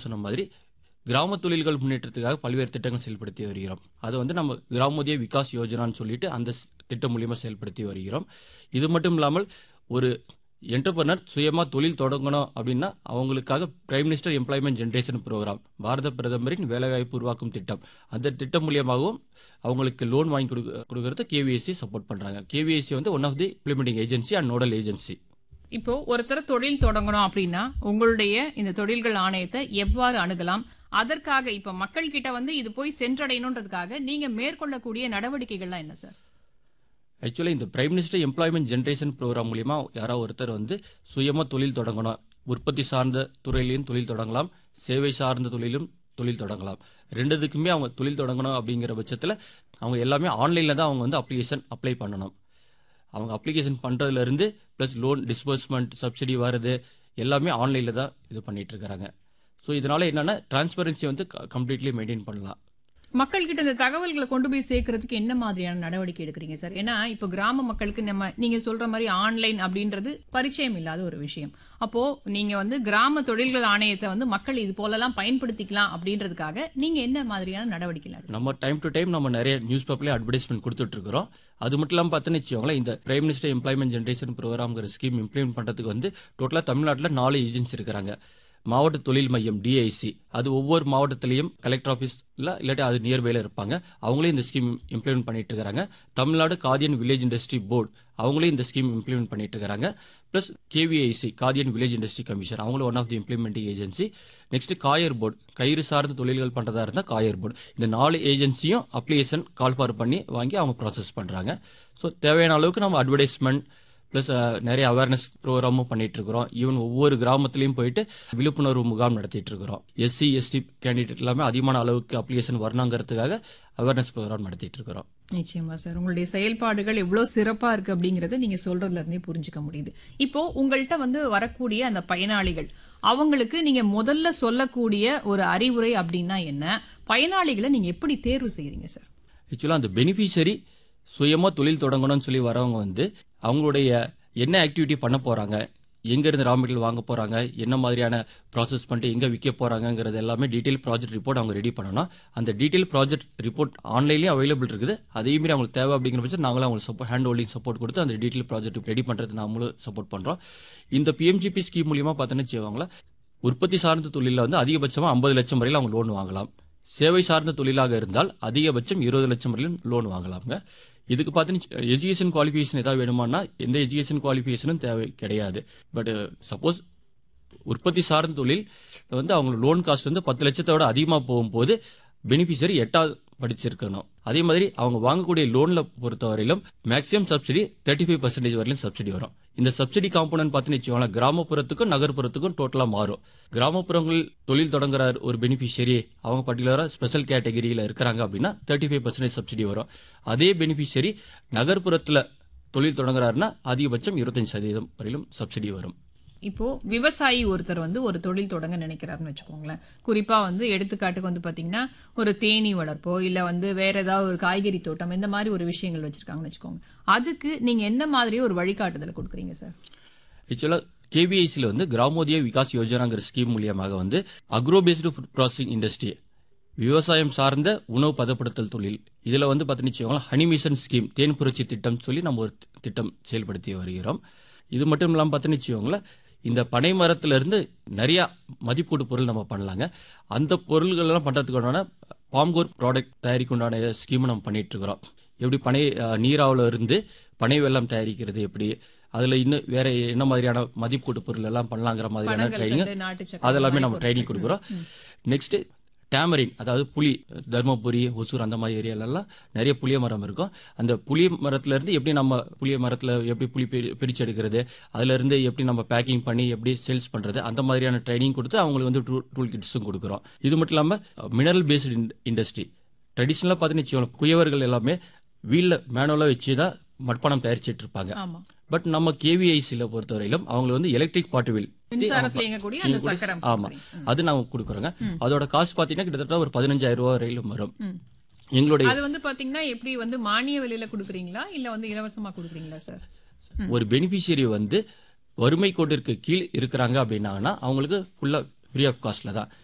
சொன்ன மாதிரி கிராம தொழில்கள் முன்னேற்றத்துக்காக பல்வேறு திட்டங்கள் செயல்படுத்தி வருகிறோம் அது வந்து நம்ம கிராமோதய விகாஸ் யோஜனான்னு சொல்லிட்டு அந்த ஸ்- திட்டம் மூலியமா செயல்படுத்தி வருகிறோம் இது மட்டும் இல்லாமல் ஒரு என்டர்பிரனர் சுயமா தொழில் தொடங்கணும் அப்படின்னா அவங்களுக்காக prime minister employment generation programme பாரத பிரதமரின் வேலைவாய்ப்பு உருவாக்கும் திட்டம் அந்த திட்டம் மூலியமாகவும் அவங்களுக்கு லோன் வாங்கி கொடுக்க கொடுக்கறது கேவிஎஸ்சி சப்போர்ட் பண்றாங்க கேவிஎஸ்சி வந்து one of the implementing agency and nodal agency இப்போ ஒருத்தர் தொழில் தொடங்கணும் அப்படின்னா உங்களுடைய இந்த தொழில்கள் ஆணையத்தை எவ்வாறு அணுகலாம் அதற்காக இப்ப மக்கள் கிட்ட வந்து இது போய் சென்றடையணுன்றதுக்காக நீங்க மேற்கொள்ளக்கூடிய நடவடிக்கைகள்லாம் என்ன சார் ஆக்சுவலாக இந்த prime minister employment generation programme மூலியமா யாரோ ஒருத்தர் வந்து சுயமா தொழில் தொடங்கணும் உற்பத்தி சார்ந்த துறையிலையும் தொழில் தொடங்கலாம் சேவை சார்ந்த தொழிலும் தொழில் தொடங்கலாம் ரெண்டுத்துக்குமே அவங்க தொழில் தொடங்கணும் அப்படிங்கிற பட்சத்தில் அவங்க எல்லாமே ஆன்லைனில் தான் அவங்க வந்து அப்ளிகேஷன் அப்ளை பண்ணணும் அவங்க அப்ளிகேஷன் பண்ணுறதுல இருந்து ப்ளஸ் லோன் டிஸ்பர்ஸ்மெண்ட் சப்சிடி வருது எல்லாமே ஆன்லைனில் தான் இது பண்ணிட்டு இருக்காங்க ஸோ இதனால என்னன்னா டிரான்ஸ்பரன்சி வந்து கம்ப்ளீட்லி மெயின்டைன் பண்ணலாம் மக்கள் கிட்ட இந்த தகவல்களை கொண்டு போய் சேர்க்கறதுக்கு என்ன மாதிரியான நடவடிக்கை எடுக்கிறீங்க சார் ஏன்னா இப்போ கிராம மக்களுக்கு நம்ம நீங்க சொல்ற மாதிரி ஆன்லைன் அப்படின்றது பரிச்சயம் இல்லாத ஒரு விஷயம் அப்போ நீங்க வந்து கிராம தொழில்கள் ஆணையத்தை வந்து மக்கள் இது போலலாம் பயன்படுத்திக்கலாம் அப்படின்றதுக்காக நீங்க என்ன மாதிரியான நடவடிக்கை எடுக்கிறீங்க? நம்ம டைம் டு டைம் நம்ம நிறைய நியூஸ் பேப்பர்லேயே அட்வர்டைஸ்மெண்ட் கொடுத்துட்டு இருக்கிறோம் அது மட்டும் இல்லாமல் பார்த்தோன்னு வச்சுக்கோங்களேன் இந்த பிரைம் மினிஸ்டர் எம்ப்ளாய்மெண்ட் ஜென்ரேஷன் ப்ரோக்ராம்ங்கிற ஸ்கீம் இம்ப்ளிமெண்ட் பண்ணுறதுக்கு வந்து டோட்டலாக தமிழ்நாட்டில் நாலு ஏஜென்சி இருக்கிறாங்க மாவட்ட தொழில் மையம் டிஐசி அது ஒவ்வொரு மாவட்டத்திலையும் கலெக்டர் ஆஃபீஸில் இல்லாட்டி அது நியர்பைல இருப்பாங்க அவங்களே இந்த ஸ்கீம் இம்ப்ளிமெண்ட் பண்ணிட்டு இருக்காங்க Tamil Nadu Khadi and village industry board அவங்களே இந்த ஸ்கீம் இம்ப்ளிமெண்ட் பண்ணிட்டு இருக்காங்க plus KVIC Khadi and village industry commission அவங்களும் one of the implementing agency next coir board கயிறு சார்ந்த தொழில்கள் பண்றதா இருந்தா காயர் போர்டு இந்த நாலு ஏஜென்சியும் அப்ளிகேஷன் கால் ஃபார் பண்ணி வாங்கி அவங்க ப்ராசஸ் பண்றாங்க ஸோ தேவையான அளவுக்கு நம்ம அட்வர்டைஸ்மெண்ட் ப்ளஸ் நிறைய அவேர்னஸ் ப்ரோக்ராமும் பண்ணிட்டு இருக்கிறோம் ஈவன் ஒவ்வொரு கிராமத்துலையும் போயிட்டு விழிப்புணர்வு முகாம் நடத்திட்டு இருக்கிறோம் எஸ்சி எஸ்டி கேண்டிடேட் எல்லாமே அதிகமான அளவுக்கு அப்ளிகேஷன் வரணுங்கிறதுக்காக அவேர்னஸ் ப்ரோக்ராம் நடத்திட்டு இருக்கிறோம் நிச்சயமா சார் உங்களுடைய செயல்பாடுகள் எவ்வளவு சிறப்பா இருக்கு அப்படிங்கறத நீங்க சொல்றதுல இருந்தே புரிஞ்சுக்க முடியுது இப்போ உங்கள்கிட்ட வந்து வரக்கூடிய அந்த பயனாளிகள் அவங்களுக்கு நீங்க முதல்ல சொல்லக்கூடிய ஒரு அறிவுரை அப்படின்னா என்ன பயனாளிகளை நீங்க எப்படி தேர்வு செய்யறீங்க சார் ஆக்சுவலாக அந்த பெனிஃபிஷரி சுயமா தொழில் தொடங்கணும்னு சொல்லி வரவங்க வந்து அவங்களுடைய என்ன ஆக்டிவிட்டி பண்ண போறாங்க எங்க இருந்து ரா மெட்டீரியல் வாங்க போறாங்க என்ன மாதிரியான ப்ராசஸ் பண்ணிட்டு எங்க விற்க போறாங்கங்கிறது எல்லாமே டீடைல் ப்ராஜெக்ட் ரிப்போர்ட் அவங்க ரெடி பண்ணணும் அந்த டீடைல் ப்ராஜெக்ட் ரிப்போர்ட் ஆன்லைன்லயும் அவைலபிள் இருக்குது அதையும் மீறி அவங்களுக்கு தேவை அப்படிங்கிற பட்சம் நாங்களும் அவங்களுக்கு சப்போர்ட் ஹேண்ட் ஹோல்டிங் சப்போர்ட் கொடுத்து அந்த டீடைல் ப்ராஜெக்ட் ரெடி பண்றது நாமளும் சப்போர்ட் பண்றோம் இந்த பிஎம்ஜிபி ஸ்கீம் மூலியமா பார்த்தோன்னு வச்சுக்கோங்களேன் உற்பத்தி சார்ந்த தொழிலில் வந்து அதிகபட்சமா ஐம்பது லட்சம் வரையில் அவங்க லோன் வாங்கலாம் சேவை சார்ந்த தொழிலாக இருந்தால் அதிகபட்சம் இருபது லட்சம் வரையிலும் லோன் வாங்கலாம்ங்க இதுக்கு பார்த்தீங்கன்னா எஜுகேஷன் குவாலிஃபிகேஷன் ஏதாவது வேணுமானா எந்த எஜுகேஷன் குவாலிஃபிகேஷனும் தேவை கிடையாது பட் சப்போஸ் உற்பத்தி சார்ந்த தொழில் வந்து அவங்க லோன் காஸ்ட் வந்து பத்து லட்சத்தோட அதிகமாக போகும்போது பெனிஃபிஷரி எட்டாவது படிச்சிருக்கணும் அதே மாதிரி அவங்க வாங்கக்கூடிய லோன்ல பொறுத்தவரையிலும் maximum subsidy thirty five percentage வரையிலும் சப்சிடி வரும் இந்த சப்சிடி காம்பனன்ட் பார்த்தீங்கன்னு வச்சுக்கோங்களேன் கிராமப்புறத்துக்கும் நகர்ப்புறத்துக்கும் டோட்டலா மாறும் கிராமப்புறங்கள் தொழில் தொடங்குற ஒரு பெனிஃபிஷியரி அவங்க பர்டிகுலரா ஸ்பெஷல் கேட்டகரியில இருக்கிறாங்க அப்படின்னா தேர்ட்டி ஃபைவ் பர்சன்டேஜ் சப்சிடி வரும் அதே பெனிஃபிஷியரி நகர்ப்புறத்துல தொழில் தொடங்குறாருன்னா அதிகபட்சம் இருபத்தஞ்சு சதவீதம் வரையிலும் சப்சிடி வரும் இப்போ விவசாயி ஒருத்தர் வந்து ஒரு தொழில் தொடங்க நினைக்கிறாருன்னு வச்சுக்கோங்களேன் குறிப்பா வந்து எடுத்துக்காட்டுக்கு வந்து பாத்தீங்கன்னா ஒரு தேனீ வளர்ப்போ இல்ல வந்து வேற ஏதாவது ஒரு காய்கறி தோட்டம் இந்த மாதிரி ஒரு விஷயங்கள் வச்சிருக்காங்கன்னு வச்சுக்கோங்க அதுக்கு நீங்க என்ன மாதிரி ஒரு வழிகாட்டுதல் கொடுக்குறீங்க சார் ஆக்சுவலாக கேபிஐசியில் வந்து கிராமோதய விகாஸ் யோஜனாங்கிற ஸ்கீம் மூலியமாக வந்து agro based food processing industry விவசாயம் சார்ந்த உணவு பதப்படுத்தல் தொழில் இதில் வந்து பார்த்தீங்கன்னு வச்சுக்கோங்களேன் ஹனி மிஷன் ஸ்கீம் தேன் புரட்சி திட்டம் சொல்லி நம்ம ஒரு திட்டம் செயல்படுத்தி வருகிறோம் இது மட்டும் இல்லாமல் பார்த்தீங்கன்னு வச்சுக்கோங்களேன் இந்த பனை மரத்துல இருந்து நிறைய மதிப்பீடு பொருள் நம்ம பண்ணலாங்க அந்த பொருள்கள் எல்லாம் பண்றதுக்கு பாம்கோர் ப்ராடக்ட் தயாரிக்க உண்டான ஸ்கீம் நம்ம பண்ணிட்டு இருக்கிறோம் எப்படி பனை அஹ், நீராவுல இருந்து பனை வெல்லம் தயாரிக்கிறது எப்படி அதுல இன்னும் வேற என்ன மாதிரியான மதிப்பீட்டு பொருள் எல்லாம் பண்ணலாங்கிற மாதிரியான பனங்கள் ட்ரைனிங் கண்டு, நாட்டு சக்கரை அதெல்லாமே இந்த நம்ம மாதிரி ட்ரைனிங் கொடுக்குறோம் நெக்ஸ்ட் டேமரின் அதாவது புளி தர்மபுரி ஒசூர் அந்த மாதிரி ஏரியாலெல்லாம் நிறைய புளிய மரம் இருக்கும் அந்த புளிய மரத்துல இருந்து எப்படி நம்ம புளிய மரத்துல எப்படி புளி பிரி- பிரிச்சு எடுக்கிறது அதுல இருந்து எப்படி நம்ம பேக்கிங் பண்ணி எப்படி சேல்ஸ் பண்றது அந்த மாதிரியான ட்ரைனிங் கொடுத்து அவங்களுக்கு வந்து டூல் கிட்ஸும் கொடுக்குறோம் இது மட்டும் இல்லாம மினரல் பேஸ்டு இண்டஸ்ட்ரி ட்ரெடிஷ்னலாக பார்த்தீங்கன்னு வச்சுக்கோங்களேன் குயவர்கள் எல்லாமே வீல்ல மேனுவலா வச்சு தான் மட்பானம் தயாரிச்சிட்டு இருப்பாங்க ஆமா பட் நம்ம கேவிஐசியில் பொறுத்தவரையிலும் அவங்க வந்து எலக்ட்ரிக் பாட்டு வீல் மின்சாரத்துல இயங்கக்கூடிய அந்த சக்கரம் ஆமா அது நாம கொடுக்குறோங்க அதோட காசு பாத்தீங்கன்னா கிட்டத்தட்ட ஒரு பதினஞ்சாயிரம் ரூபாய் வரையிலும் வரும் ம். எங்களுடைய அது வந்து பாத்தீங்கன்னா எப்படி வந்து மானிய விலையில கொடுக்குறீங்களா இல்ல வந்து இலவசமா கொடுக்குறீங்களா சார் ஒரு பெனிஃபிஷியரி வந்து வறுமை கோட்டிற்கு கீழ் இருக்கிறாங்க அப்படின்னாங்கன்னா அவங்களுக்கு ஃபுல்லா ஃப்ரீ ஆஃப் காஸ்ட்ல தான்